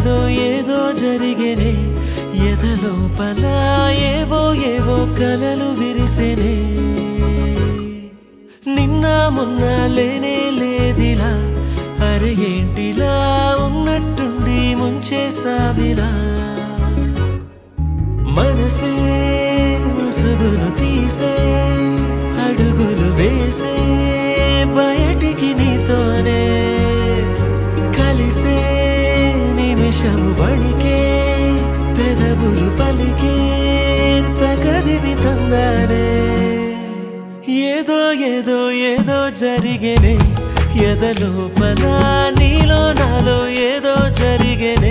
ఏదో ఏదో జరిగేనే ఎదలోపల ఏవో ఏవో కలలు విరిసెనే నిన్న మొన్న లేనే లేదిలా అరే ఏంటిలా ఉన్నట్టుండి ముంచేసావిలా మనసే ముసుగులు తీసే అడుగులు వేసే బయటికి నీతోనే కలిసే నిమిషము వణికే పెదవులు పలికే తగదివి తందానే ఏదో ఏదో ఏదో జరిగేనే ఎదలోపల నీలో నాలో ఏదో జరిగేనే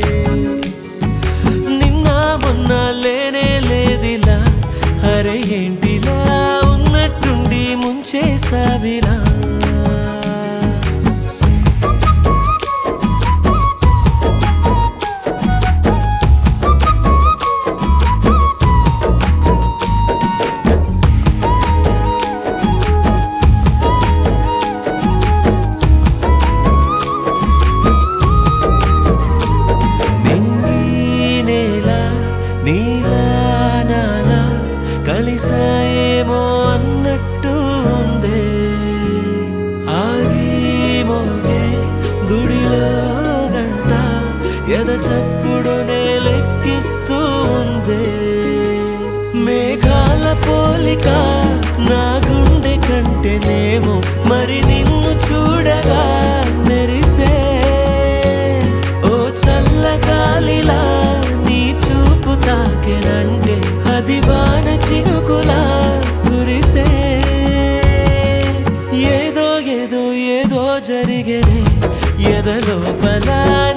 నిన్న మొన్న లేనే లేదిలా అరే ఏంటిలా ఉన్నట్టుండి ముంచేసావిలా నింగి నేల నీలా నాలా కలిసాయేమో అన్నట్టు ఉందే ఆగి మోగే గుడిలో గంట ఎద చప్పుడునే లెక్కిస్తూ ఉందే మేఘాల పోలిక నా గుండె కంటేనేమో మరి నిన్ను చూడగా మెరిసే ఓ చల్లగాలిలా నీ చూపు తాకెనంటే అది వాన చినుకులా కురిసే ఏదో ఏదో ఏదో జరిగేనే ఎదలోపల